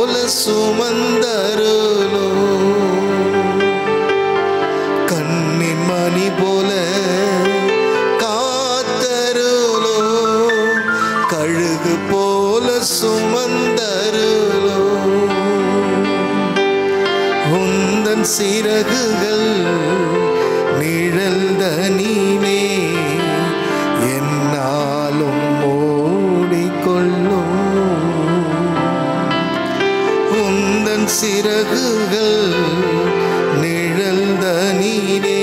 போல சுமந்தருளோ கண்ணின் மணி போல காத்தருளோ கழுகு போல சுமந்தருளோ உந்தன் சிறகுகள் நிழல்தனிலே என்னாலும் ஓடிக்கொள்ளும் உந்தன் சிறகுகள் நிழல்தனிலே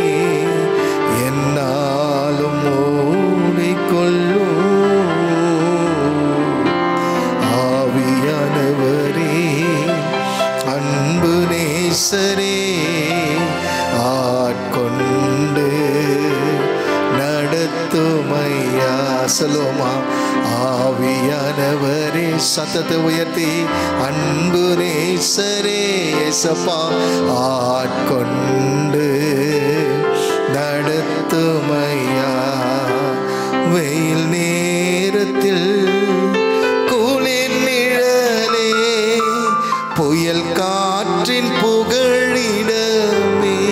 என்னாலும் ஓடிக்கொள்ளும் ஆவியானவரே அன்பு நேசரே ஆட்கொண்டு நடத்துமையா சொல்லுவோமா ஆவியானவரே சத்தத்தை உயர்த்தி அன்பு நேசரே எசப்பா ஆட்கொண்டு நடத்துமையா வெயில் நேரத்தில் குளிர் நிழலே புயல் காற்றின் புகழிடமே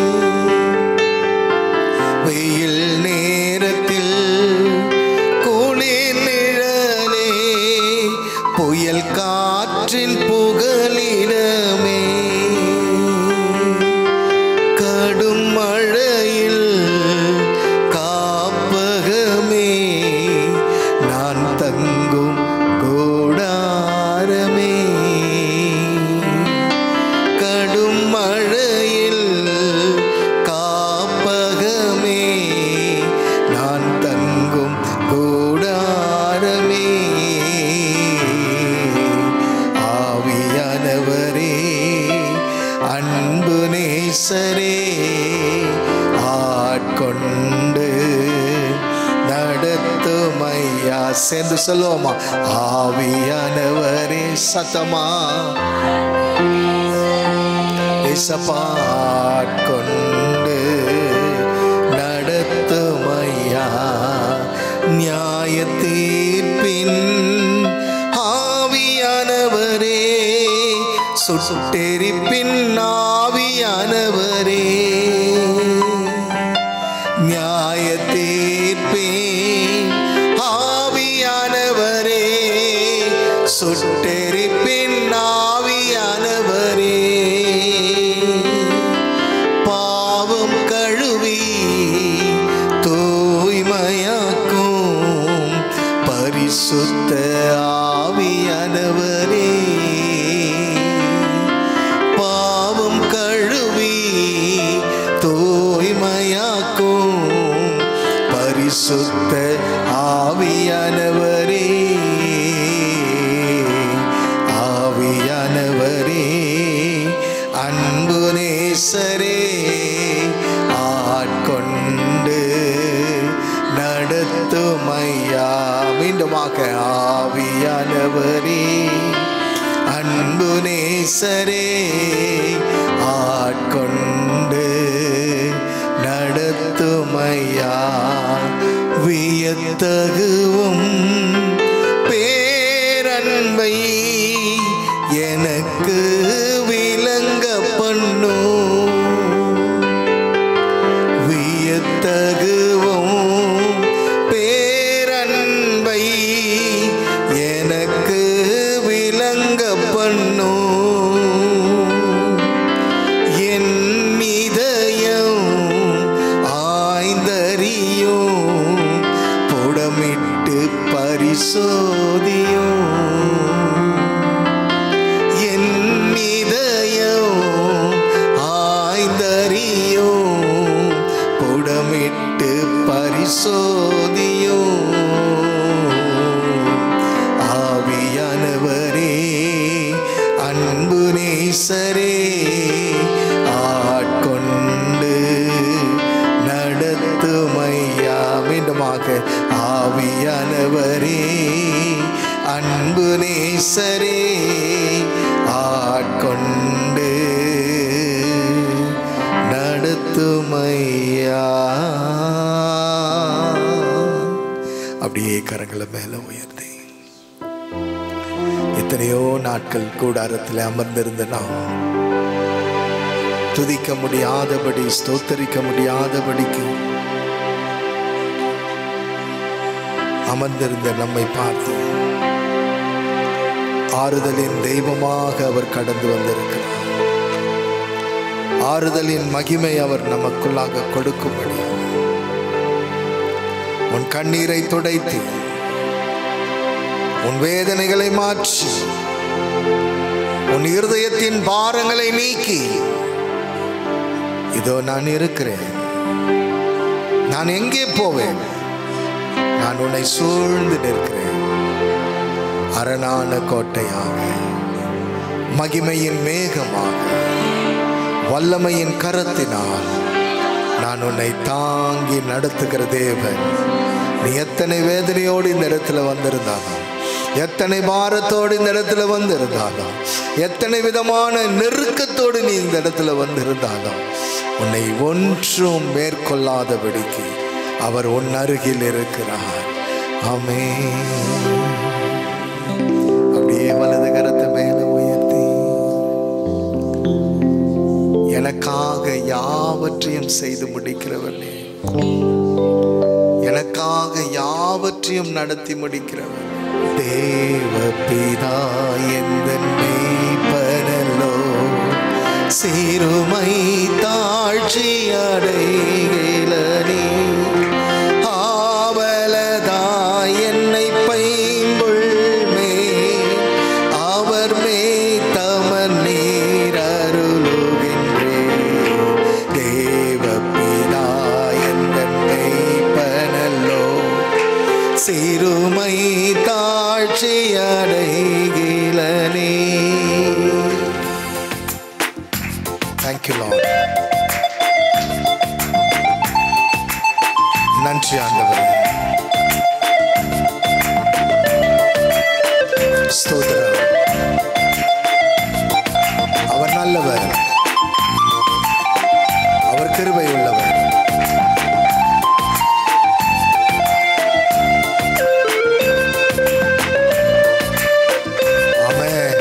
வெயில் நேரத்தில் குளிர் நிழலே புயல் காற்றின் புகழிடமே கடும் மழையில் காப்பகமே நான் தங்கும் கூடாரமே கடும் மழையில் காப்பகமே நான் தங்கும் கூடாரமே ஆவியானவரே அன்பு நேசரே ஆட்கொண்டு நடத்துமையா சேர்ந்து சொல்லுவோமா ஆவியானவரே சத்தமா இசப்பாட்கொண்டு நடத்துமையா நியாய தீர்ப்பின் ஆவியானவரே சுட்டெரிப்பின் ஆவியானவரே நியாய தீர்ப்பின் ஆவியானவரே சுட்டெரிப்பின் ஆவியானவரே பாவம் கழுவி தூய்மையாக்கும் பரிசுத்த ஆவியானவரே பாவம் கழுவி தூய்மையாக்கும் பரிசுத்த ஆவியானவரே ஆவியானவரே அன்பு நேசரே ஆட்கொண்டு நடத்துமையா மீண்டுமாக ஆவியானவரே அன்பு நேசரே ஆட்கொண்டு நடத்துமையா வியத்தகுவும் பேரன்பை எனக்கு விளங்க பண்ணும் வியத்தகுவும் பேரன்பை எனக்கு விளங்க பண்ணும் என் இதயம் ஆய்ந்தறியும் புடமிட்டு பரிசோதியும் என் இதயம் ஆய்ந்தறியும் புடமிட்டு பரிசோதியும் ஆவியானவரே அன்பு நேசரே ஆட்கொண்டு நடத்துமையா மீண்டுமாக ஆவியானவரே அன்பு நேசரே ஆட்கொண்டு நடத்துமையா அப்படியே கரங்களை மேல உயர்த்தி எத்தனையோ நாட்கள் கூடாரத்தில் அமர்ந்திருந்த நாம் துதிக்க முடியாதபடி ஸ்தோத்தரிக்க முடியாதபடிக்கு அமர்ந்திருந்த நம்மை பார்த்து ஆறுதலின் தெய்வமாக அவர் கடந்து வந்திருக்கிறார் ஆறுதலின் மகிமை அவர் நமக்குள்ளாக கொடுக்கும்படி உன் கண்ணீரை துடைத்து உன் வேதனைகளை மாற்றி உன் இருதயத்தின் பாரங்களை நீக்கி இதோ நான் இருக்கிறேன் நான் எங்கே போவேன் நான் உன்னை சூழ்ந்து நிற்கிறேன் அரணான கோட்டையாக மகிமையின் மேகமாக வல்லமையின் கரத்தினால் நான் உன்னை தாங்கி நடத்துகிற தேவன் நீ எத்தனை வேதனையோடு இந்த இடத்துல வந்திருந்தாலும் எத்தனை பாரத்தோடு இந்த இடத்துல வந்திருந்தாலும் எத்தனை விதமான நெருக்கத்தோடு நீ இந்த இடத்துல வந்திருந்தாலும் உன்னை ஒன்றும் மேற்கொள்ளாதபடிக்கு அவர் உன் அருகில் இருக்கிறார் ஆமே அப்படியே வலது கரத்தை மேல உயர்த்தி எனக்காக யாவற்றையும் செய்து முடிக்கிறவனே எனக்காக யாவற்றையும் நடத்தி முடிக்கிறவன் தேவ பிதா எந்த மெய்ப்பனல்லோ சிறுமை தாழ்ச்சி அடைகளே ஆவலதாய் என்னை பைம்புள்மே அவர் மே தமர் நீர் அருளுகின்றே தேவ பிதா எந்த மெய்ப்பனல்லோ சிறுமை தாழ்ச்சி அடைகிலனே தேங்க்யூ லார்ட் நன்றி ஆண்டவரே ஸ்தோத்திரம் அவர் நல்லவர் அவர் கிருபை உள்ளவர் ஆமென்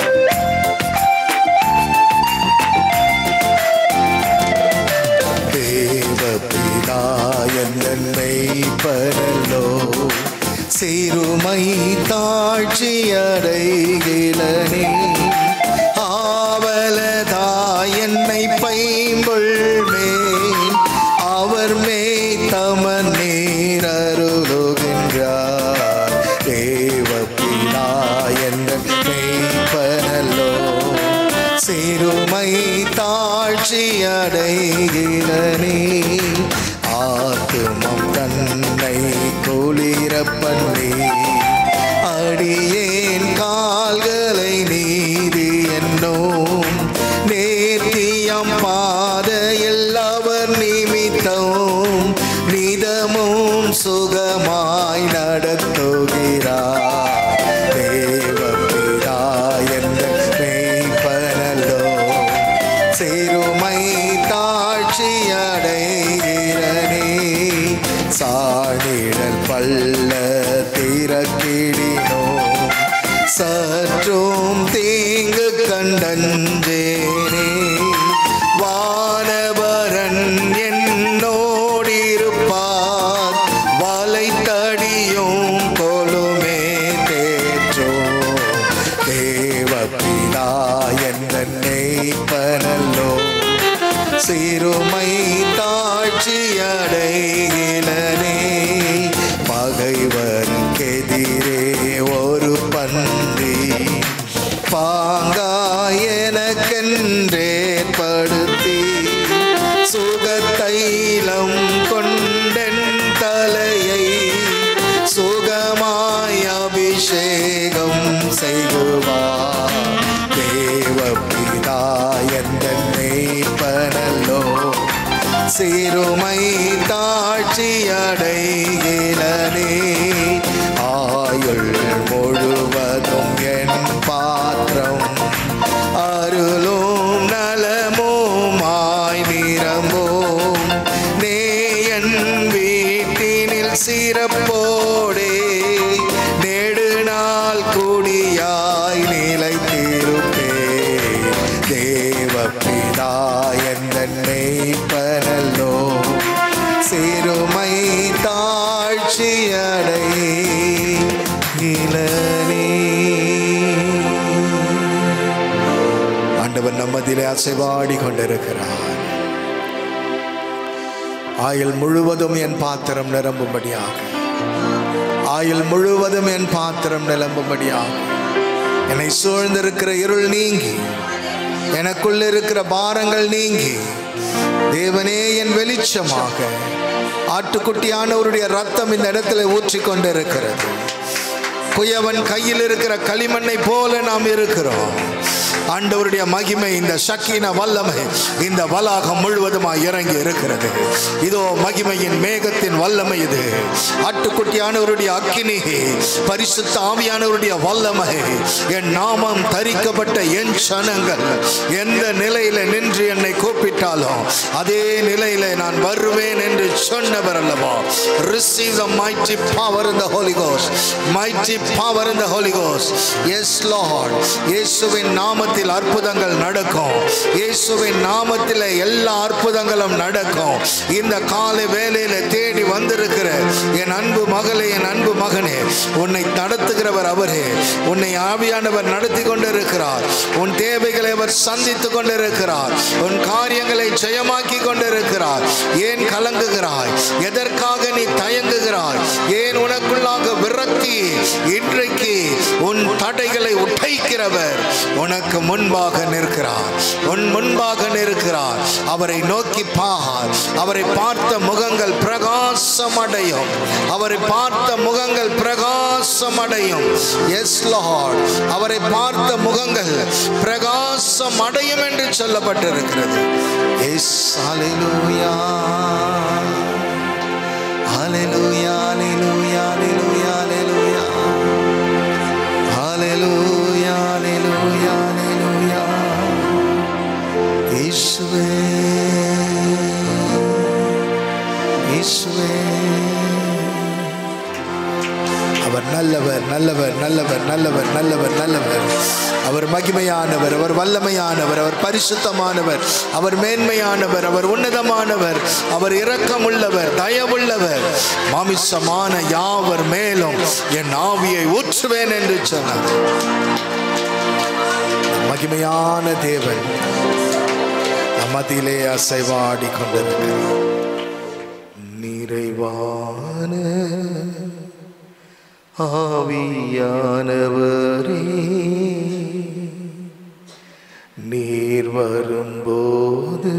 தேவ பிதா என்னை பரலோ சிறுமை தாழ்ச்சி அடைகிலனே ஆவலதா என்னை பைம்பொள்மேன் அவர் மே தமன் நீர் அருளுகின்றார் தேவ பிதா என்னை மெய்ப்பனல்லோ சிறுமை தாழ்ச்சி அடைகிறனே ஆத்துமம் தன்னை குளிர பண்ணி அடியேன் கால்களை நீதி என்னும் நேர்த்தியம் பாதையில் அவர் நிமித்தம் நிதமும் சுகமாய் நடத்துகிறார் தேவ பிதா என்ற மெய்ப்பனல்லோ சிறுமை தாழ்ச்சி அடைகிறனே சாடிடல் பள்ள திறக்கிடினோ சற்றும் தீங்கு கண்டஞ்சேனே வானவரன் என்னோடிருப்பார் வலைத்தடியும் கொலுமே தேற்றோ தேவபிதா என்னை பனல்லோ சிறுமை தாழ்ச்சி அடைகிலனே பகைவருக்கெதிரே ஒரு பன்றி பாங்காயனக்கென்றேற்படுத்தி சுகத்தைலம் கொண்டன் தலையை சுகமாய் அபிஷேகம் செய்குவார் தேவபிதா எந்த மெய்ப்பனல்லோ சிறுமை தாழ்ச்சி அடைகிலனே ஆயுள் முழுவதும் என் பாத்திரம் அருளும் நலமுமாய் நிரம்போம் நேயன் வீட்டினில் சிறப்போடே நெடுநாள் குடியாய் நிலை தாயந்தன் மெய்ப்பனல்லோ சிறுமை தாழ்ச்சியடை இளனே ஆண்டவர் நம்மதிலே அசைவாடி கொண்டிருக்கிறார் ஆயுள் முழுவதும் என் பாத்திரம் நிரம்பும்படியாக ஆயுள் முழுவதும் என் பாத்திரம் நிரம்பும்படியாக என்னை சூழ்ந்திருக்கிற இருள் நீங்கி எனக்குள்ள இருக்கிற பாரங்கள் நீங்கி தேவனே என் வெளிச்சமாக ஆட்டுக்குட்டியானவருடைய ரத்தம் இந்த இடத்துல ஊற்றி கொண்டிருக்கிறது குயவன் கையில் இருக்கிற களிமண்ணை போல நாம் இருக்கிறோம் ஆண்டவருடைய மகிமை இந்த சக்கின வல்லமை இந்த வளாகம் முழுவதுமாய் இறங்கி இருக்கிறது இதோ மகிமையின் மேகத்தின் வல்லமை இது ஆட்டுக்குட்டியானவருடைய அக்கினி பரிசுத்த ஆவியானவருடைய வல்லமை என் நாமம் தரிக்கப்பட்ட என் சனங்கள் எந்த நிலையில நின்று என்னை கூப்பிட்டாலும் அதே நிலையில நான் வருவேன் என்று சொன்னவர் அல்லவா receive the mighty power in the Holy Ghost mighty power in the Holy Ghost yes Lord இயேசுவின் நாமத்தில் அற்புதங்கள் நடக்கும் இயேசுவின் நாமத்தில் எல்லா அற்புதங்களும் நடக்கும் இந்த காலை வேலையில தேடி வந்திருக்கிற என் அன்பு மகளே என் அன்பு மகனே உன்னை நடத்துகிறவர் அவரே உன்னை ஆவியானவர் நடத்தி கொண்டிருக்கிறார் உன் தேவைகளை அவர் சந்தித்து கொண்டிருக்கிறார் உன் காரியங்களை ஜெயமாக்கி கொண்டிருக்கிறார் ஏன் கலங்குகிறாய் எதற்காக நீ தயங்குகிறாய் ஏன் உனக்குள்ளாக விரக்தி இன்றைக்கு உன் தடைகளை உடைக்கிறவர் உனக்கு முன்பாக நிற்கிறார் உன் முன்பாக நிற்கிறார் அவரை நோக்கி பார் அவரை பார்த்த முகங்கள் பிரகாசமடையும் அவரை பார்த்த முகங்கள் பிரகாசமடையும் எஸ் லார்ட் அவரை பார்த்த முகங்கள் பிரகாசம் அடையும் என்று சொல்லப்பட்டிருக்கிறது எஸ் ஹalleluya ஹalleluya ஹalleluya ஹalleluya ஹalleluya ஹalleluya ஹalleluya ஹalleluya இயேசுவே இயேசுவே அவர் நல்லவர் நல்லவர் நல்லவர் நல்லவர் நல்லவர் நல்லவர் அவர் மகிமையானவர் அவர் வல்லமையானவர் அவர் பரிசுத்தமானவர் அவர் மேன்மையானவர் அவர் உன்னதமானவர் அவர் இரக்கமுள்ளவர் தயவுள்ளவர் மாமிசமான யாவர் மேலும் என் ஆவியை ஊற்றுவேன் என்று சொன்னார் மகிமையான தேவன் நம் மத்தியிலே அசைவாடி கொண்டிருக்கிறார் நிறைவான ஆவியானவரே நீர் வரும்போது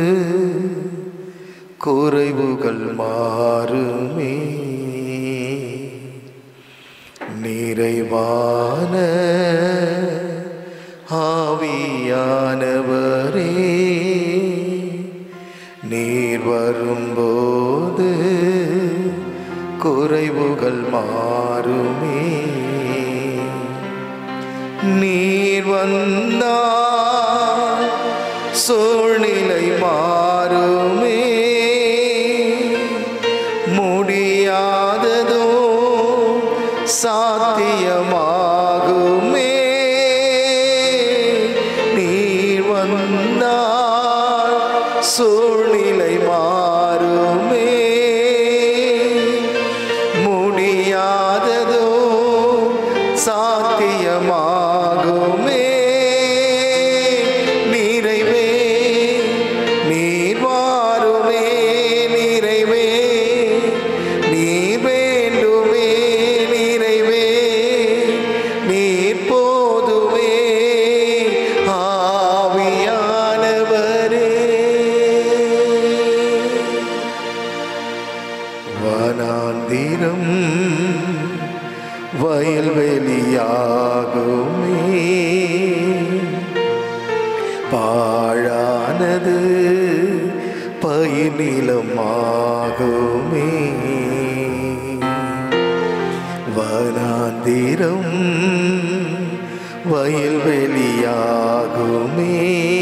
குறைவுகள் மாறுமே நிறைவான ஆவியானவரே நீர் வரும்போது குறைவுகள் மாறுமே நீர் வந்தால் சூழ்நிலை மாறுமே முடியாததோ சாத்தியமாகுமே நீர் வந்தால் சூழ்நிலை மாறுமே முடியாததோ சாத்தியமாகுமே நிறைவே நீர் வாருமே நிறைவே நீர் வேண்டுமே நிறைவே நீர் போதுமே ஆவியானவரே வனாந்திரம் வயல்வெளியாகுமே பாழானது பயிர்நிலமாகுமே வனாந்திரம் வயல்வெளியாகுமே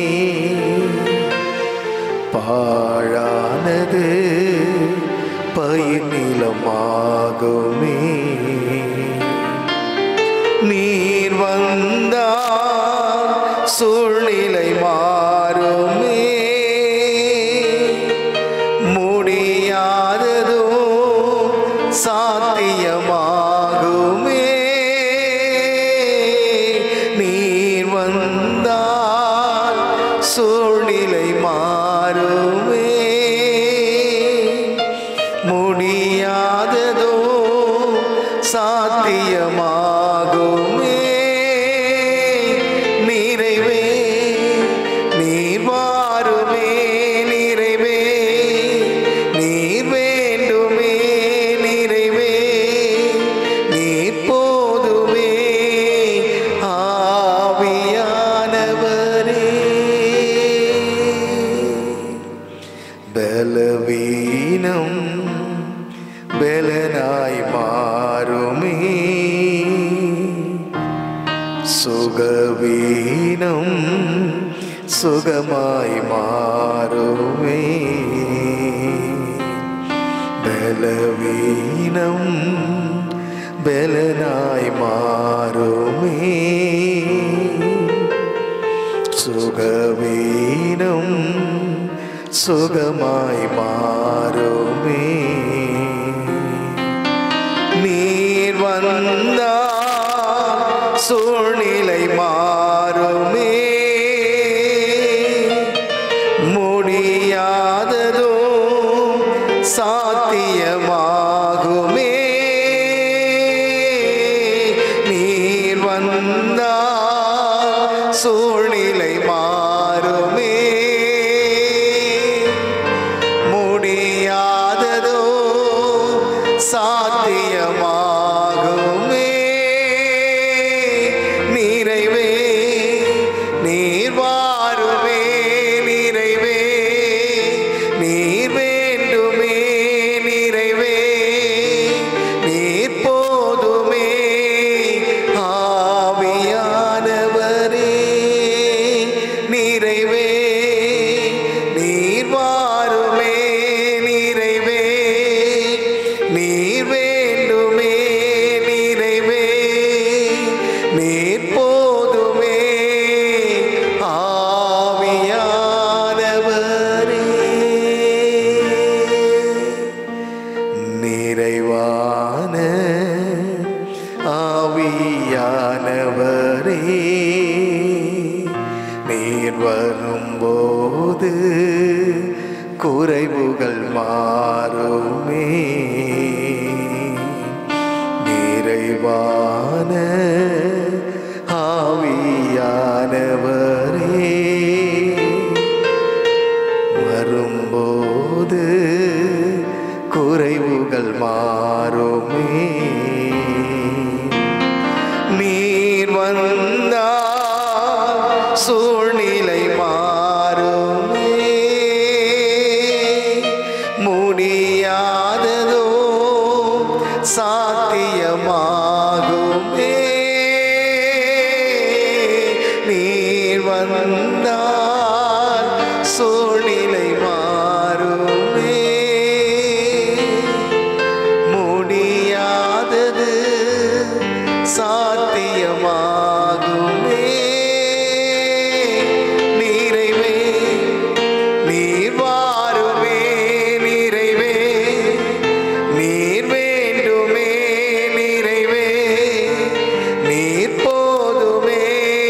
பாழானது பயிர் நிலமாகுமே நீர் வந்தால் சூழ்நிலை மாறுமே வந்தால் சூழ்நிலை மாறுமே முடியாததோ சாத்தியமாகுமே நிறைவே நீர் வாருமே நிறைவே நீர் வேண்டுமே நிறைவே நீர் போதுமே ஆவியானவரே பலவீனம் பலனாய் மாறுமே சுகவீனம் சுகமாய் மாறுமே பலவீனம் பலனாய் மாறுமே சுகவீனம் சுகமாய் மாறுமே நீர் வந்தால் சூழ்நிலை மாறுமே முடியாததோ சாத்தியமாகுமே நீர் வந்தால் சூழ்நிலை மாறுமே முடியாததோ சாத்தியமாகுமே நிறைவே நீர் வாருமே நிறைவே நீர் வேண்டுமே நிறைவே நீர் போதுமே ஆவியானவரே நிறைவே நீர் வாருமே நிறைவே நீர் வேண்டுமே நிறைவே நீர் போதுமே ஆவியானவரே நிறைவான ஆவியானவரே நீர் வரும்போது குறைவுகள் மாறுமே நிறைவான ஆவியானவரே வரும்போது குறைவுகள் மாறுமே நீர் வந்தால் சூழ்நிலை மாறுமே முடியாததோ சாத்தியமாகுமே நீர் வந்தால் சூழ்நிலை மாறுமே முடியாதது சாத்தியமாகுமே நிறைவே நீர் வாருமே நிறைவே நீர் வேண்டுமே நிறைவே நீர் போதுமே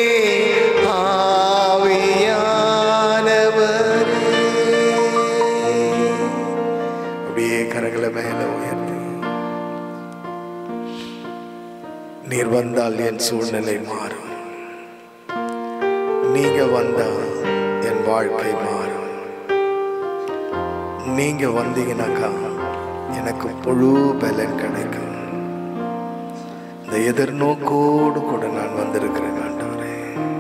ஆவியானவரே அப்படியே கரங்களை மேல உயர்த்தி நீர் வந்தால் என் சூழ்நிலை மாறும் நீங்க வந்தா என் வாழ்க்கை மாறும் நீங்க வந்தீங்கன்னாக்கா எனக்கு முழு பலன் கிடைக்கும் இந்த எதிர்நோக்கோடு கூட நான் வந்திருக்கிறேன் ஆண்டவரே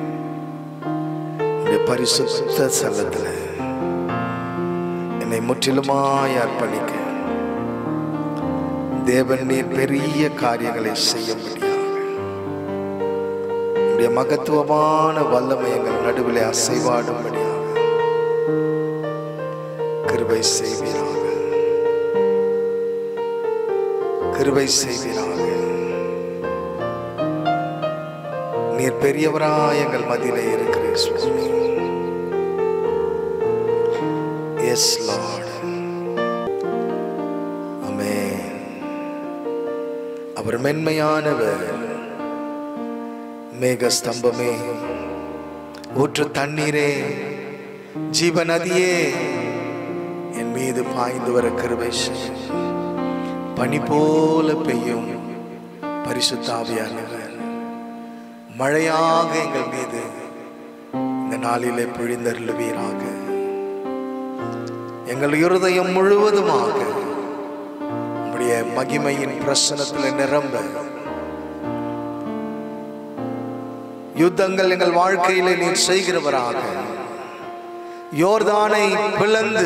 இந்த பரிசுத்த செல்லத்துல என்னை முற்றிலுமாய் அர்ப்பணிக்க தேவன் நீர் பெரிய காரியங்களை செய்ய முடியாது உடைய மகத்துவமான வல்லமை எங்கள் நடுவிலே அசைவாடும்படியாக கிருபை செய்வீராக கிருபை செய்வீராக நீர் பெரியவராய் எங்கள் மதியிலே இருக்கிறீர் சுவாமி எஸ் லார்ட் ஆமென் அவர் மென்மையானவர் மேக ஸ்தம்பமே ஊற்று தண்ணீரே ஜீவ நதியே என் மீது பாய்ந்து வர கிருபை செய்யும். பனி போல பெய்யும் பரிசுத்தாவியானவர் மழையாக எங்கள் மீது இந்த நாளிலே பொழிந்தருளுவீராக எங்கள் இருதயம் முழுவதுமாக உம்முடைய மகிமையின் பிரசனத்தில் நிரம்ப யுத்தங்கள் எங்கள் வாழ்க்கையிலே நீர் செய்கிறவராக யோர்தானை பிளந்து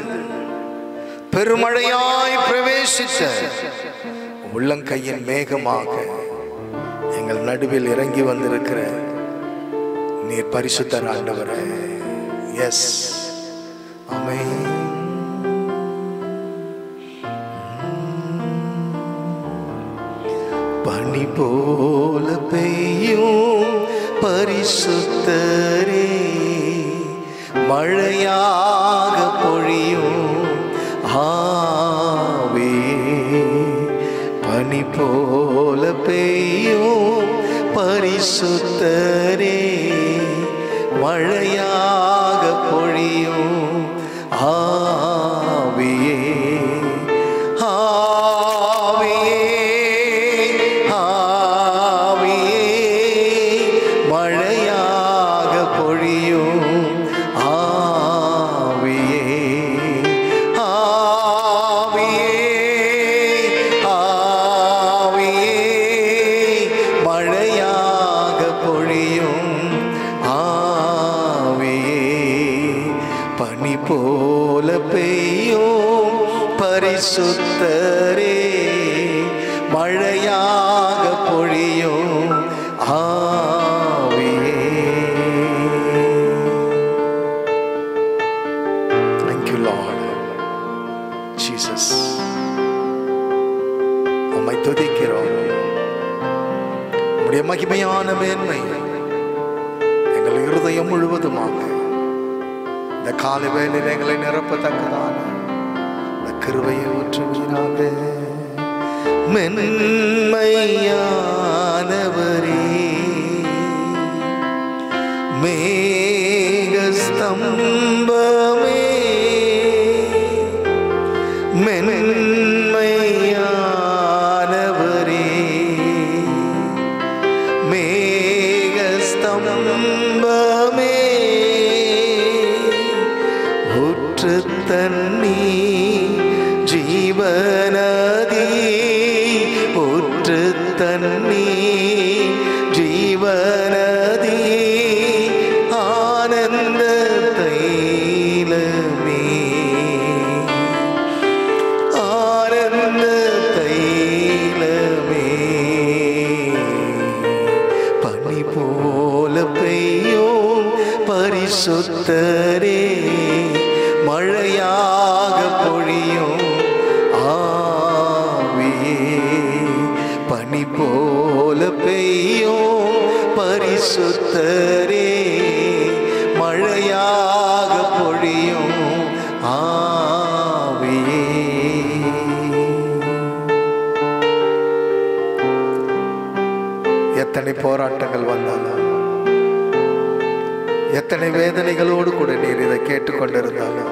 பெருமழையாய் பிரவேசித்த உள்ளங்கையின் மேகமாக எங்கள் நடுவில் இறங்கி வந்திருக்கிற நீர் பரிசுத்தர் ஆண்டவரே எஸ் அமை பனி போல பெய்யும் பரிசுத்தரே மழையாக பொழியும் ஆவே பனி போல பெய்யும் பரிசுத்தரே மழையாக பொழியும் ஆவியே ஆவியே ஆவியே மழையாக பொழியும் ஆவியே ஆவியே ஆவியே மழையாக பொழியும் ஆவியே பனி போல பெய்யும் பரிசுத்தரே மழையாக பொழியும் ஆவியே Thank you, Lord. Jesus. உம்மை துதிக்கிறோம் உம்முடைய மகிமையான மேன்மை எங்கள் இருதயம் முழுவதுமாக இந்த காலை வேளையில் எங்களை நிரப்பத்தக்கதான இந்த கிருபையை ஊற்றுவீராக மென்மையானவரே மேகஸ்தம்பமே மென்மையானவரே மேகஸ்தம்பமே ஊற்று தண்ணி ஜீவனதி ஊற்று தண்ணி ஜீவனதி ஆனந்த தைலமே ஆனந்த தைலமே பனி போல பெய்யும் பரிசுத்தரே மழையாக பொழியும் ஆவியே பனி போல பெய்யும் பரிசுத்தரே மழையாக பொழியும் ஆவியே எத்தனை போராட்டங்கள் வந்தாலும் எத்தனை வேதனைகளோடு கூட நீர் இதை கேட்டுக்கொண்டிருந்தாலும்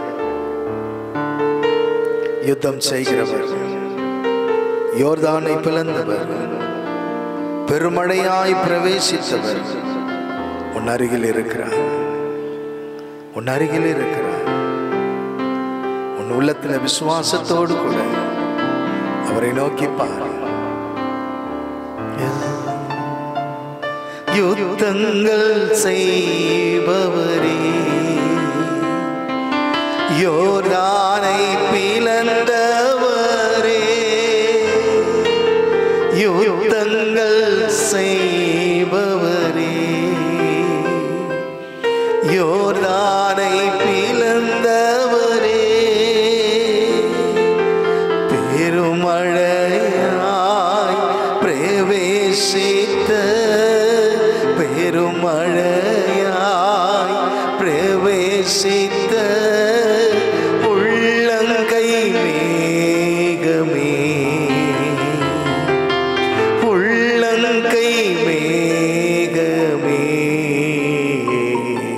யுத்தம் செய்கிறவர் யோர்தானை பிளந்தவர் பெருமழையாய் பிரவேசித்தவர் உன் அருகில் இருக்கிறார் உன் அருகில் இருக்கிறார் உன் உள்ளத்தில் விசுவாசத்தோடு கூட அவரை நோக்கி பார் யுத்தங்கள் செய்பவரே யோர்தானை பிளந்தவரே யுத்தங்கள் செய்பவரே யோர்தானை பிளந்தவரே பெருமழையாய் பிரவேசித்த பெருமழையாய் பிரவேசித்த உள்ளங்கை மேகமே உள்ளங்கை மேகமே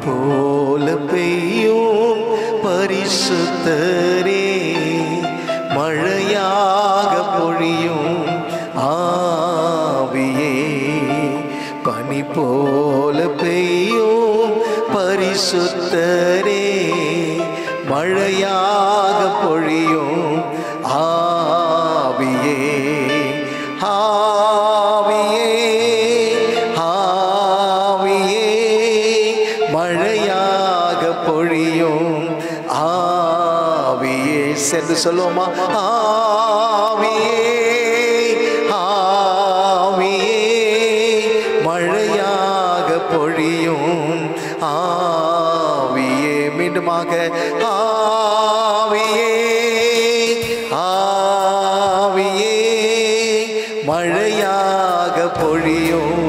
போல பெய்யும் பரிசுத்தரே மழையாக பொழியும் ஆவியே பனி போல பெய்யும் பரிசுத்தரே மழையாக பொழியும் ஆவியே ஆவியே ஆவியே மழையாக பொழியும் ஆவியே சேர்ந்து சொல்லுவோமா ஆவியே ஆவியே மழையாக பொழியும் ஆவியே மீண்டுமாக ஆவியே ஆவியே மழையாக பொழியும்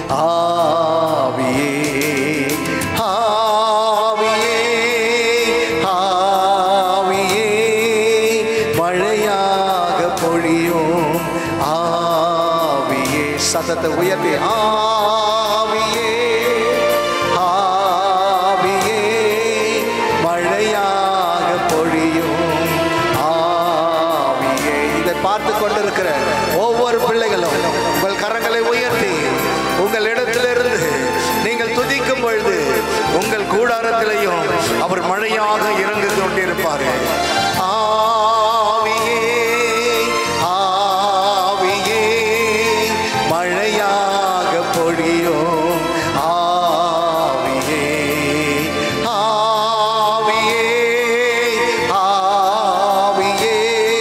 ஆவியே ஆவியே ஆவியே மழையாக பொழியும் ஆவியே சத்தத்தை உயர்த்தி ஆவியே ஆவியே மழையாக பொழியும் ஆவியே இதை பார்த்து கொண்டிருக்கிற ஒவ்வொரு பிள்ளைகளும் உங்கள் கரங்களை உயர்த்தி உங்கள் இடத்திலிருந்து நீங்கள் துதிக்கும் பொழுது உங்கள் கூடாரத்திலையும் அவர் மழையாக இறங்கி கொண்டிருப்பார்கள் ஆவியே ஆவியே மழையாக பொழியும் ஆவியே ஆவியே ஆவியே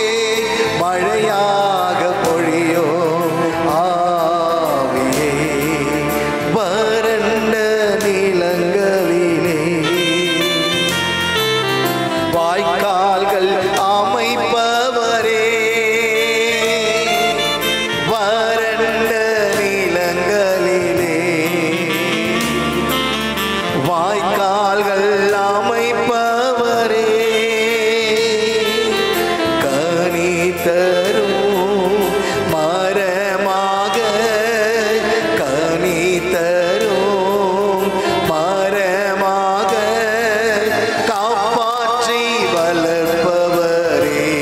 மழையாக பொழியும் ஆவியே வறண்ட நிலங்களிலே வாய்க்கால்கள் அமைப்பவரே வறண்ட நிலங்களிலே வாய்க்கால்கள் அமைப்பவரே கனி தரும் மரமாக கனி தரும் மரமாக காப்பாற்றி வளர்ப்பவரே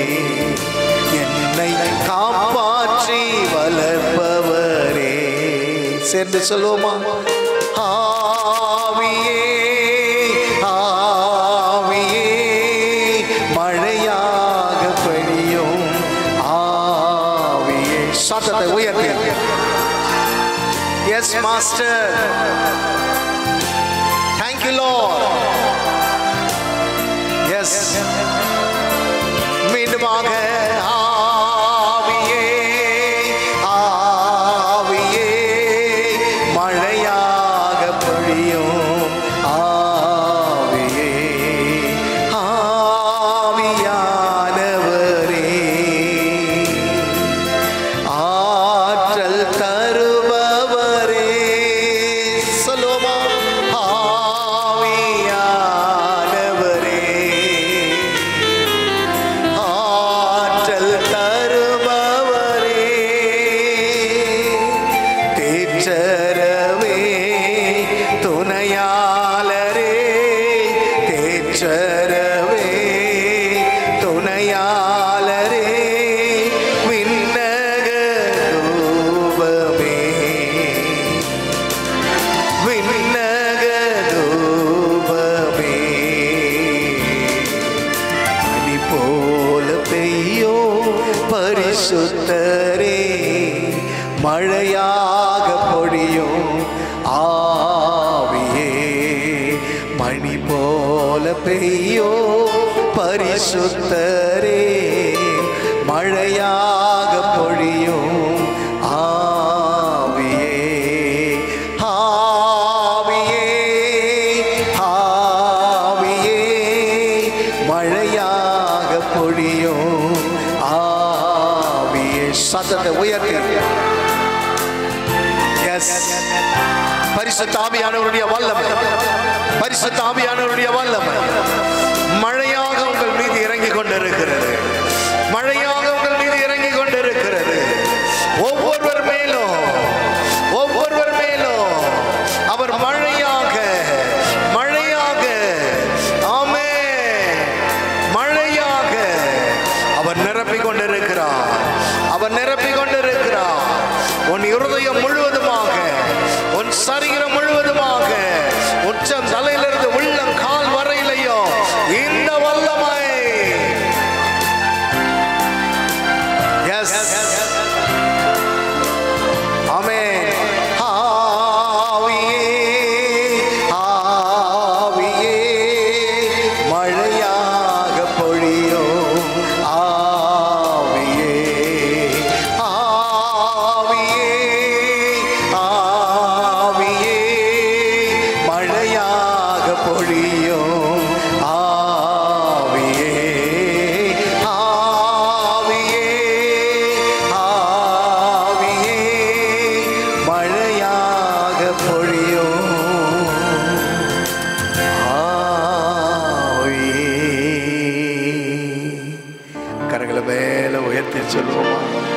என்னை காப்பாற்றி வளர்ப்பவரே சேர்ந்து சொல்லுவோமா ஆவியே ஆவியே மழையாக பெய்யும் ஆவியே சத்தத்தை உயர்த்தி yes master thank you lord yes மீண்டுமாக ஆவியே ஆவியே மழையாக பொழியும் ஆவியே ஆவியானவரே ஆற்றல் தருபவரே சொல்லுமா ஆவியானவரே ஆற்றல் தருபவரே தேற்றரவே துணையாளரே தேற்றரவே துணையாளரே விண்ணக ரூபமே விண்ணக ரூபமே பனி போல பெய்யோ பரிசுத்தரே மழையாக பொழியும் ஆவியே மணி போல பெய்யோ பரிசுத்தரே மழையாக பொழியும் ஆவியே ஆவியே ஆவியே மழையாக பொழியும் ஆவியே சத்தத்தை உயர்த்தி எஸ் பரிசுத்த ஆவியானவருடைய வல்லமை பரிசுத்த ஆவியானவருடைய வல்லமை மழையாக உங்கள் மீது இறங்கி கொண்டிருக்கிறது மழையாக உங்கள் மீது இறங்கி கொண்டிருக்கிறது ஒவ்வொருவர் மேலும் ஒவ்வொருவர் மேலும் அவர் மழையாக இருதயம் முழுவதுமாக உன் சரீரம் முழுவதுமாக உச்சம் தலையிலிருந்து உள்ளம் கால் வரையிலையும் இந்த வல்லமை எஸ் ஆமென் ஆவியே ஆவியே மழையாக பொழியும் ஆவியே ஆவியே ஆவியே மழையாக பொழியும் ஆவியே ஆவியே ஆவியே மழையாக பொழியும் ஆவியே கரங்களை மேல உயர்த்தி சொல்லுவோமா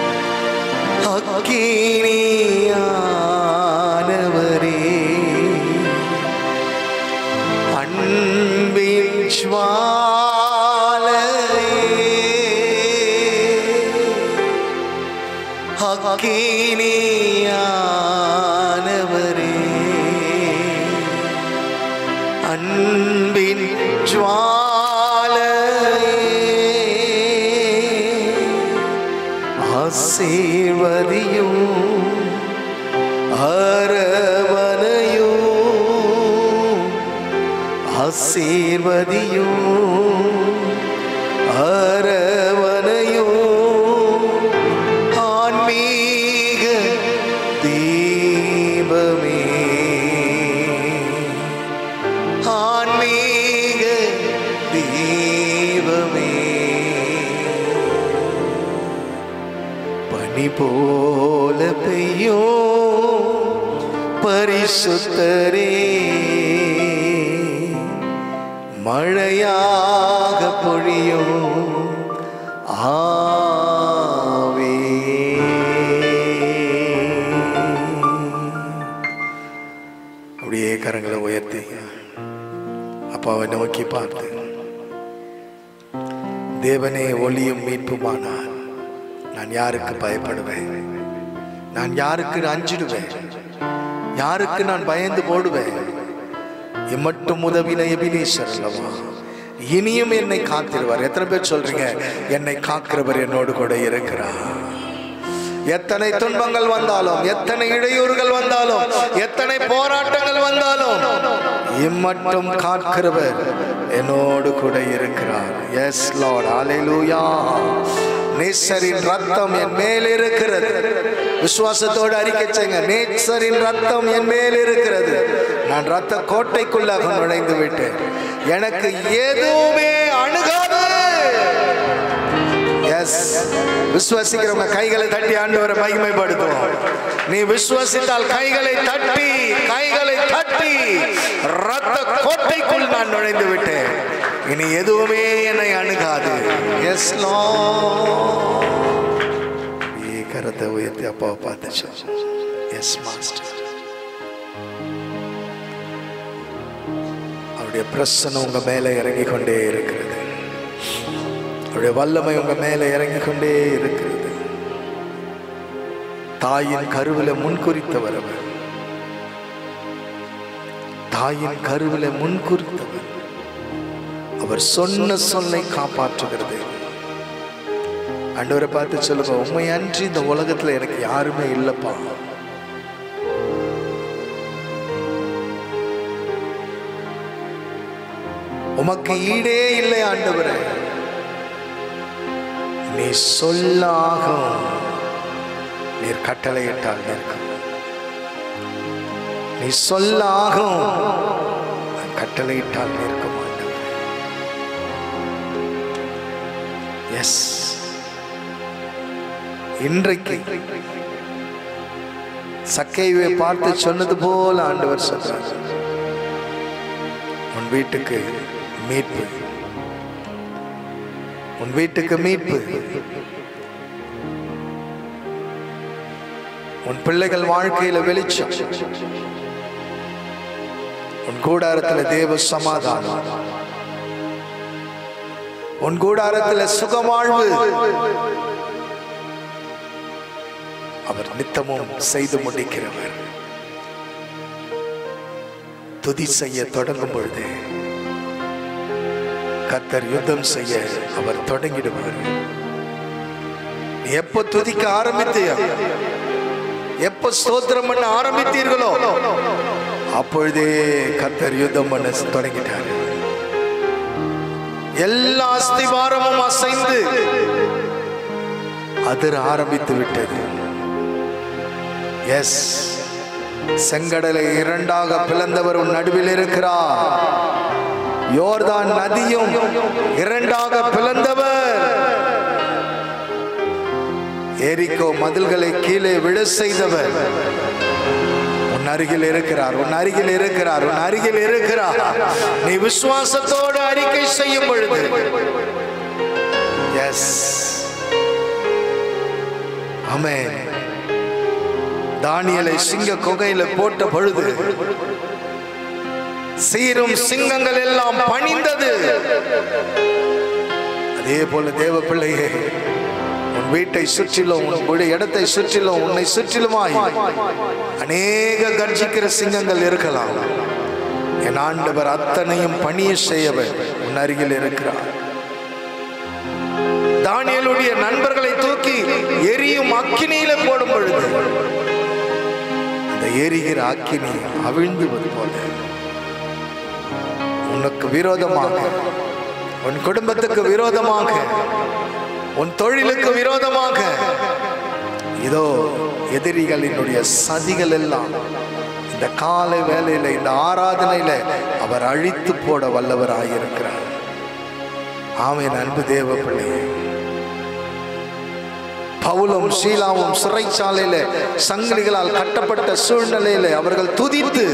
அக்கினியானவரே அன்பின் ஜுவாலையே அக்கினியானவரே அன்பின் ஜுவாலையே ஆசீர்வதியும் அரவணையும் ஆசீர்வதியும் அரவணையும் ஆன்மீக தீபமே ஆன்மீக தீபமே பனி போல பெய்யும் பரிசுத்தரே மழையாக பொழியும் ஆவே அப்படியே கரங்களை உயர்த்தி அப்பாவை நோக்கி பார்த்து தேவனே ஒளியும் மீட்புமானார் நான் யாருக்கு பயப்படுவேன் நான் யாருக்கு அஞ்சிடுவேன் யாருக்கு நான் பயந்து போடுவேன் எம்மட்டும் உதவின எபினேஸ்வர் அல்லவா இனியும் என்னை காத்திருவார் எத்தனை பேர் சொல்றீங்க என்னை காக்கிறவர் என்னோடு கூட இருக்கிறார் எத்தனை துன்பங்கள் வந்தாலும் எத்தனை இடையூறுகள் வந்தாலும் எத்தனை போராட்டங்கள் வந்தாலும் இம்மட்டும் காக்கிறவர் என்னோடு கூட இருக்கிறார் எஸ் லார்ட் ஹalleluya நேசரின் ரத்தம் என் மேல் இருக்கிறது விசுவாசத்தோடு அறிக்கை செய்யுங்க நேசரின் ரத்தம் என் மேல் இருக்கிறது நான் ரத்த கோட்டைக்குள்ளாக நுழைந்து விட்டேன் எனக்கு எதுவுமே அணுகாது எஸ் விசுவாசிக்கிறவங்க கைகளை தட்டி ஆண்டவரை மகிமைப்படுத்துவோம் நீ விசுவாசித்தால் கைகளை தட்டி கைகளை தட்டி ரத்த கோட்டைக்குள் நான் நுழைந்து விட்டேன் இனி எதுவுமே என்னை அணுகாது எஸ் கரத்தை உயர்த்தி அப்பாவை பார்த்து எஸ் மாஸ்டர் அவருடைய பிரசனம் உங்க மேல இறங்கி கொண்டே இருக்கிறது அவருடைய வல்லமை உங்க மேல இறங்கி கொண்டே இருக்கிறது தாயின் கருவில முன்குறித்தவர் அவர் தாயின் கருவில முன்குறித்தவர் அவர் சொன்ன சொல்லை காப்பாற்றுகிறது ஆண்டவரை பார்த்து சொல்லுங்க உண்மை அன்றி இந்த உலகத்துல எனக்கு யாருமே இல்லப்பா உமக்கு ஈடே இல்லை ஆண்டவரே நீ சொல்லாகும் நீர் கட்டளையிட்டால் நிற்கும் நீ சொல்லாகும் நான் கட்டளையிட்டால் நிற்கும் ஆண்டவரே எஸ் இன்றைக்கு சக்கைவை பார்த்து சொன்னது போல ஆண்டவர் சொல்றார் உன் வீட்டுக்கு மீட்பு உன் வீட்டுக்கு மீட்பு உன் பிள்ளைகள் வாழ்க்கையில வெளிச்சம் உன் கூடாரத்துல தேவ சமாதானம் உன் கூடாரத்துல சுகமாழ்வு அவர் நித்தமும் செய்து முடிக்கிறவர் துதி செய்ய தொடங்கும் பொழுது கத்தர் யுத்தம் செய்ய அவர் தொடங்கிடுவார் நீ எப்போ துதிக்க ஆரம்பித்தியா எப்போ ஸ்தோத்திரம் பண்ண ஆரம்பித்தீர்களோ அப்பொழுதே கத்தர் யுத்தம் பண்ண தொடங்கிட்டார் எல்லா அஸ்திவாரமும் அசைந்து அதிர ஆரம்பித்து விட்டது எஸ் செங்கடலை இரண்டாக பிளந்தவர் உன் நடுவில் இருக்கிறார் யோர்தான் நதியும் இரண்டாக பிளந்தவர் எரிக்கோ மதில்களை கீழே விழ செய்தவர் உன் அருகில் இருக்கிறார் உன் அருகில் இருக்கிறார் உன் அருகில் இருக்கிறார் நீ விசுவாசத்தோடு அறிக்கை செய்யும் பொழுது எஸ் ஆமென் தானியலை சிங்க குகையில போட்ட பொழுது சீரும் சிங்கங்கள் எல்லாம் பணிந்தது அதே போல தேவ பிள்ளையே உன் வீட்டை சுற்றிலும் உன் இடத்தை சுற்றிலும் உன்னை சுற்றிலுமாய் அநேக கர்ஜிக்கிற சிங்கங்கள் இருக்கலாம் என் ஆண்டவர் அத்தனையும் பணிய செய்யவர் உன் அருகில் இருக்கிறார் தானியலுடைய நண்பர்களை தூக்கி எரியும் அக்கினியில போடும் பொழுது அந்த எரிகிற அக்கினி அவிழ்ந்துவது போல உனக்கு விரோதமாக உன் குடும்பத்துக்கு விரோதமாக உன் தொழிலுக்கு விரோதமாக இதோ எதிரிகளினுடைய சதிகள் எல்லாம் இந்த காலை வேலையில இந்த ஆராதனையில அவர் அழித்து போட வல்லவராயிருக்கிறார் ஆமென் அன்பு தேவ பிள்ளையே பவுலும் ஷீலாவும் சிறைச்சாலையில சங்கிலிகளால் கட்டப்பட்ட சூழ்நிலையில அவர்கள் துதித்து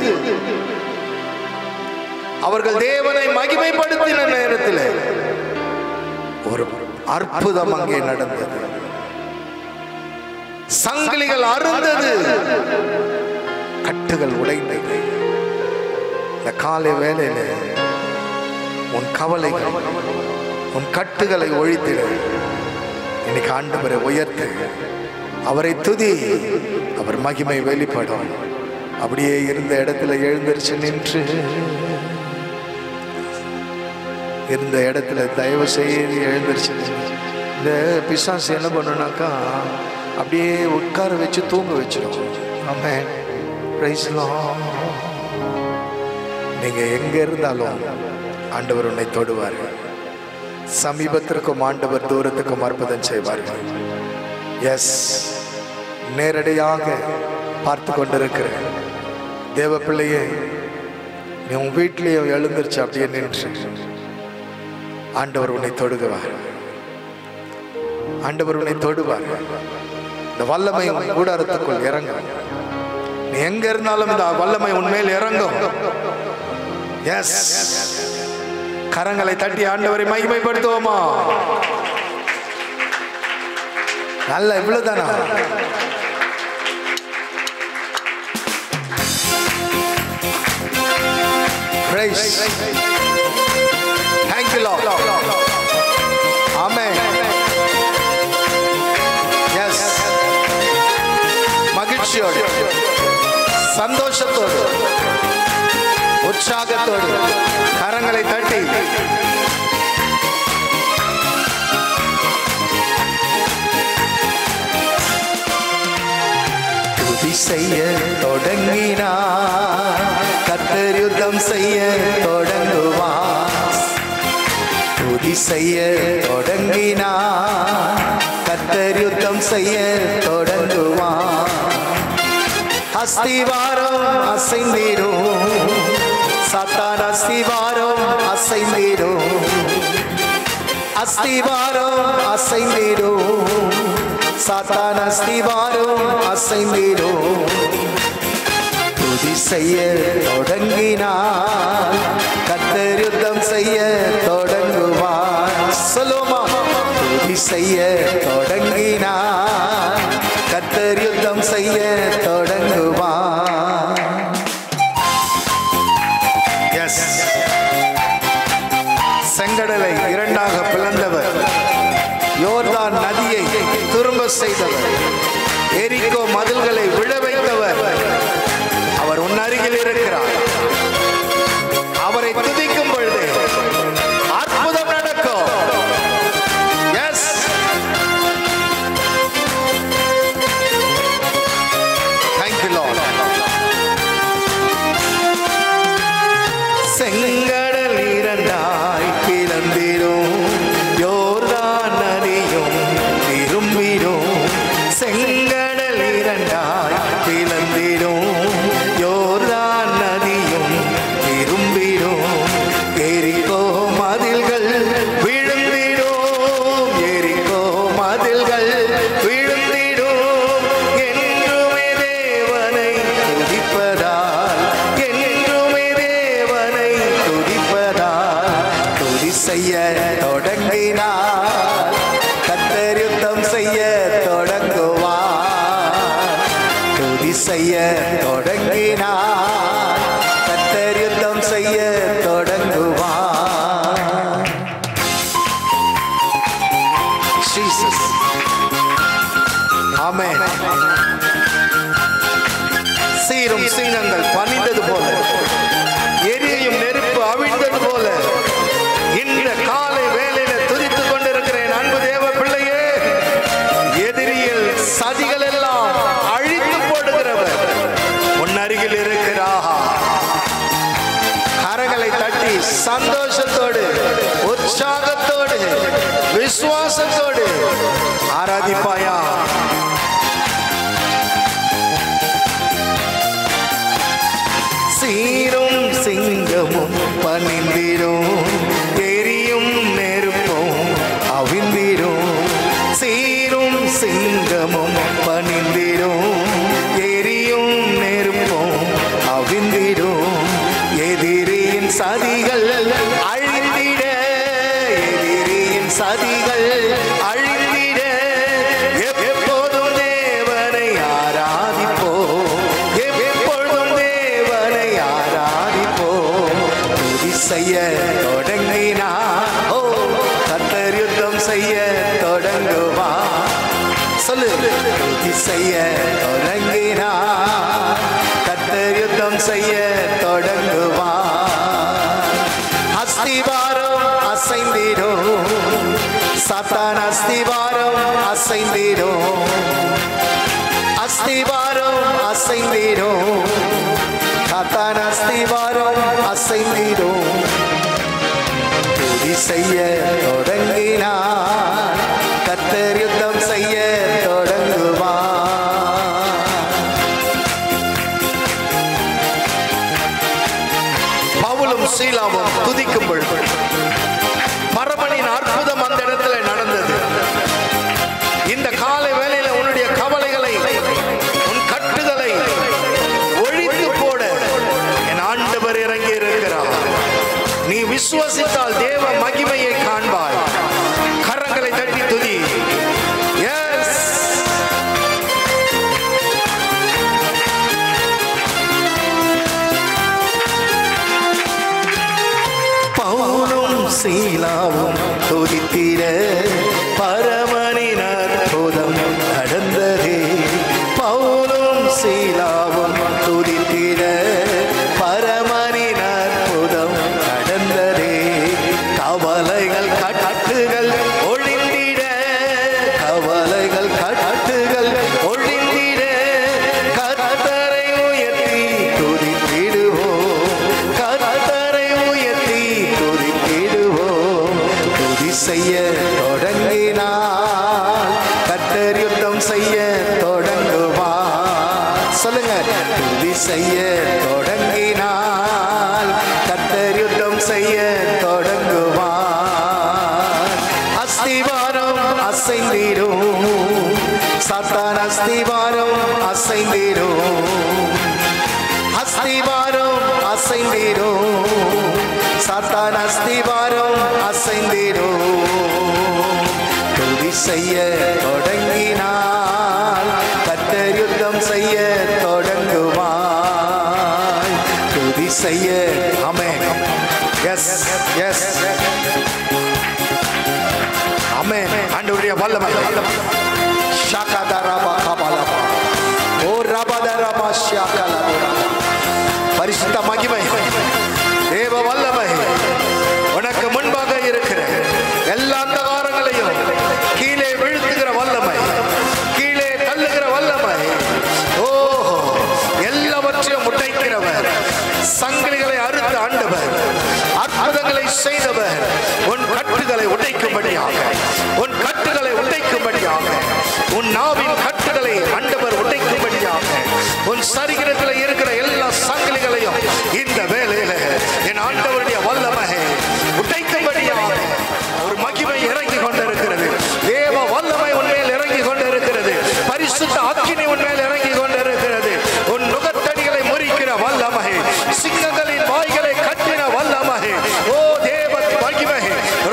அவர்கள் தேவனை மகிமைப்படுத்தின நேரத்தில் ஒரு அற்புதம் அங்கே நடந்தது சங்கிலிகள் அருந்தது கட்டுகள் உடைந்தது இந்த காலை வேலையில உன் கவலைகள் உன் கட்டுகளை ஒழித்திட இன்னைக்கு ஆண்டவரை உயர்த்து அவரை துதி அவர் மகிமை வெளிப்படும் அப்படியே இருந்த இடத்துல எழுந்திருச்சு நின்று இருந்த இடத்துல தயவு செய்து எழுந்திருச்சு நின்று. இந்த பிசாசு என்ன பண்ணுனாக்கா அப்படியே உட்கார வச்சு தூங்க வச்சிடும் ஆமே பிரைஸ்லாம் நீங்க எங்க இருந்தாலும் ஆண்டவர் உன்னை தொடுவார் சமீபத்திற்கும் ஆண்டவர் தூரத்துக்கும் அற்புதம் செய்வார்கள் எஸ் நேரடியாக பார்த்து கொண்டிருக்கிற தேவ பிள்ளையே நீ உன் வீட்டிலேயும் எழுந்திருச்சு அப்படியே நின்று ஆண்டவர் உன்னை தொடுகுவார் ஆண்டவர் உன்னை தொடுவார் இந்த வல்லமை உன் கூடாரத்துக்குள் இறங்கும் நீ எங்க இருந்தாலும் இந்த வல்லமை உன்மேல் இறங்கும் எஸ் கரங்களை தட்டி ஆண்டவரை மகிமைப்படுத்துவோமா நல்ல இவ்வளவுதானா Praise. Thank you, Lord. Amen. Yes. மகிழ்ச்சியோடு சந்தோஷத்தோடு உற்சாகத்தோடு கரங்களை தட்டி துதி செய்ய தொடங்கினார் கத்தர் யுத்தம் செய்ய தொடங்குவார் துதி செய்ய தொடங்கினார் கத்தர் யுத்தம் செய்ய தொடங்குவார் அஸ்திவாரம் அசைந்திடும் சாத்தான் அஸ்திவாரம் அசைந்திடும் அஸ்திவாரம் அசைந்திடும் சாத்தான் அஸ்திவாரம் அசைந்திடும் துதி செய்ய தொடங்கினார் கத்தர் யுத்தம் செய்ய தொடங்குவார் சொல்லுமா துதி செய்ய தொடங்கினார் கத்தர் யுத்தம் செய்ய தொடங்குவார் எஸ் செங்கடலை இரண்டாக பிளந்தவர் யோர்தான் நதியை திரும்ப செய்தவர் எரிக்கோ செய்ய தொடங்கினார் கத்தர் யுத்தம் செய்ய தொடங்குவார் துதி செய்ய தொடங்கினார் கத்தர் யுத்தம் செய்ய தொடங்குவார் ஜீசஸ் ஆமென் சீரும் சீனங்கள் பணிந்தது போல எரியும் நெருப்பு அவிழ்ந்தது போல இந்த காலை வேளையில துதித்துக் கொண்டிருக்கிறேன் அன்பு தேவ பிள்ளையே எதிரியில் சதிகள் எல்லாம் அழித்து போடுகிறவர் உன் அருகில் இருக்கிறார் கரங்களை தட்டி சந்தோஷத்தோடு உற்சாகத்தோடு விசுவாசத்தோடு ஆராதிப்பாயா சீரும் சிங்கமும் பணிந்திரும் எரியும் நெருப்பும் அவிந்திரும் சீரும் சிங்கமும் பணிந்திரும் எரியும் நெருப்பும் அவிந்திரும் எதிரியின் சதிகள் அழிந்திட எதிரியின் சதிகள் அழிந்திட எப்போதும் தேவனை ஆராதிப்போம் எப்பொழுதும் தேவனை ஆராதிப்போம் துதி செய்ய தொடங்கினார் ஓ கத்தர் யுத்தம் செய்ய தொடங்குவா சொல்லு துதி செய்ய தொடங்கினார் கத்தர் யுத்தம் செய்ய தொடங்குவா அஸ்திவாரம் அசைந்திடும் சாத்தான் அஸ்திவாரம் அசைந்திடும் அஸ்திவாரம் அசைந்திடும் சாத்தான் அஸ்திவாரம் அசைந்திடும் துதி செய்ய தொடங்கினார் கத்தர் யுத்தம் செய்ய தொடங்குவார் பவுலும் சீலாவும் துதிக்கும் பொழுது பரமனின் அற்புதம் அந்த இடத்துல நடந்தது இந்த காலை வேளையில உன்னுடைய கவலைகளை உன் கட்டுகளை ஒழித்து போட என் ஆண்டவர் இறங்கி இருக்கிறார் நீ விசுவசித்தால் தேவ மகிமையை காண்பாய் கரங்களை தட்டி துதி எஸ் பவுலும் சீலாவும் துதித்திர பரமனின் அற்புதம் நடந்ததே பவுலும் சீலாவும் துதித்திர பரமனின் அற்புதம் நடந்ததே கவலைகள் கட்டுகள் ஒழிந்திட கவலைகள் கட்டுகள் ஒழிந்திட கத்தரை உயர்த்தி துதித்திடுவோம் கத்தரை உயர்த்தி துதித்திடுவோம் துதி செய்ய தொடங்கினார் கத்தர் யுத்தம் செய்ய தொடங்குவார் சொல்லுங்க துதி செய்ய தொடங்கினால் கத்தர் யுத்தம் செய்ய தொடங்குவார் அஸ்திவாரம் அசைந்திடும் சாத்தான் அஸ்திவாரம் அசைந்திடும் அஸ்திவாரம் அசைந்திடும் சாத்தான் அஸ்திவாரம் அசைந்திடும் துதி செய்ய தொடங்கினால் கத்தர் யுத்தம் செய்ய தொடங்குவாய் துதி செய்ய அமேன் எஸ் எஸ் அமேன் ஆண்டவருடைய வல்லமை ஷாகாதரபா கபலபா ஓ ரபதரபா ஷாகலபா பரிசுத்த மகிமை தேவ வல்லமை உனக்கு முன்பாக இருக்கிற எல்லா அந்தகாரங்களையும் கீழே வீழ்த்துகிற வல்லமை கீழே தள்ளுகிற வல்லமை ஓ எல்லாவற்றையும் உடைக்கிறவர் சங்கிலிகளை அறுத்த ஆண்டவர் அற்புதங்களை செய்தவர் உன் கட்டுகளை உடைக்கும்படியாக உன் கட்டுகளை உடைக்கும்படியாக உன் நாவின் கட்டுகளை ஆண்டவர் உடைக்கும்படியாக உன் சரீரத்தில் இருக்கிற எல்லா சங்கிலிகளையும் இந்த வேளையில என் ஆண்டவருடைய வல்லமை உடைக்கும்படியாக ஒரு மகிமை இறங்கி கொண்டிருக்கிறது தேவ வல்லமை உண்மையில் இறங்கி கொண்டிருக்கிறது பரிசுத்த அக்கினி உண்மையில் இறங்கி கொண்டிருக்கிறது உன் நுகத்தடிகளை முறிக்கிற வல்லமை சிங்கங்களின் வாய்களை கட்டின வல்லமை ஓ தேவ மகிமை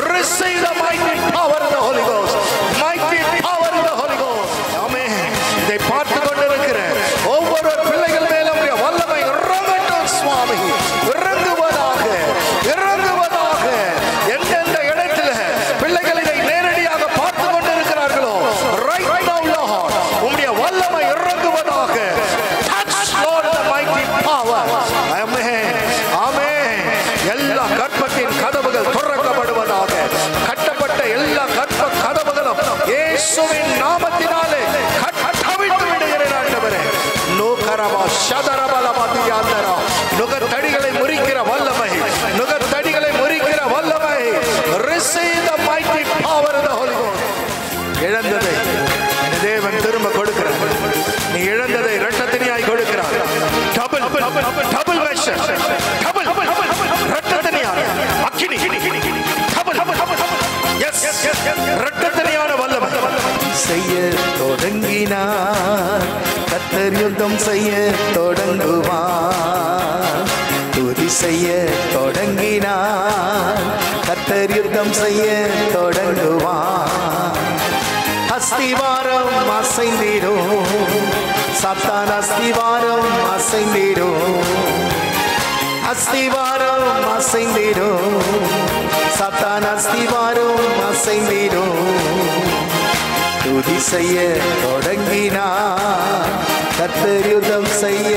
இழந்ததை என் தேவன் திரும்ப கொடுக்கிறார் நீ இழந்ததை இரட்டத்தினியாய் கொடுக்கிறார் டபுள் டபுள் மெஷர் டபுள் இரட்டத்தினியாய் அக்கினி டபுள் எஸ் இரட்டத்தினியான வல்லமை செய்ய தொடங்கினார் கத்தர் யுத்தம் செய்ய தொடங்குவார் துதி செய்ய தொடங்கினார் கத்தர் யுத்தம் செய்ய தொடங்குவார் அஸ்திவாரம் அசைந்திடும் சத்தான் அஸ்திவாரம் அசைந்திடும் அஸ்திவாரம் அசைந்திடும் சத்தான் அஸ்திவாரம் அசைந்திடும் துதி செய்ய தொடங்கினார் கத்தர் யுத்தம் செய்ய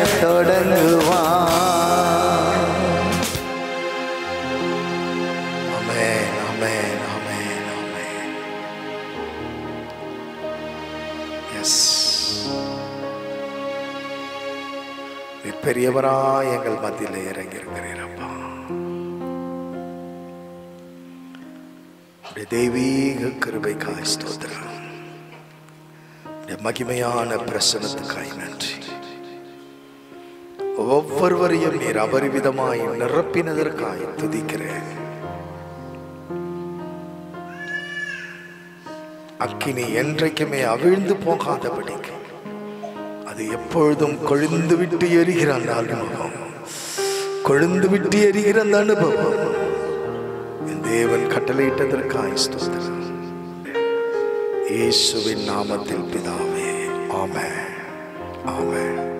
தொடங்குவார் ஆமென் ஆமென் ஆமென் ஆமென் எஸ் நீ பெரியவரா எங்கள் மத்தியில் இறங்கி இருக்கிறீரப்பா உடைய தெய்வீக கிருபைக்காய் ஸ்தோத்திரம் உடைய மகிமையான பிரசனத்துக்காய் நன்றி ஒவ்வொருவரையும் நீர் அபரிவிதமாய் நிரப்பினதற்காய் துதிக்கிறேன் அக்கினி என்றைக்குமே அவிழ்ந்து போகாதபடிக்கு அது எப்பொழுதும் கொழுந்து விட்டு எரிகிற அந்த அனுபவம் கொழுந்து விட்டு எரிகிற அந்த அனுபவம் என் தேவன் கட்டளையிட்டதற்காய் ஸ்தோத்திரம் இயேசுவின் நாமத்தில் பிதாவே ஆமென் ஆமென்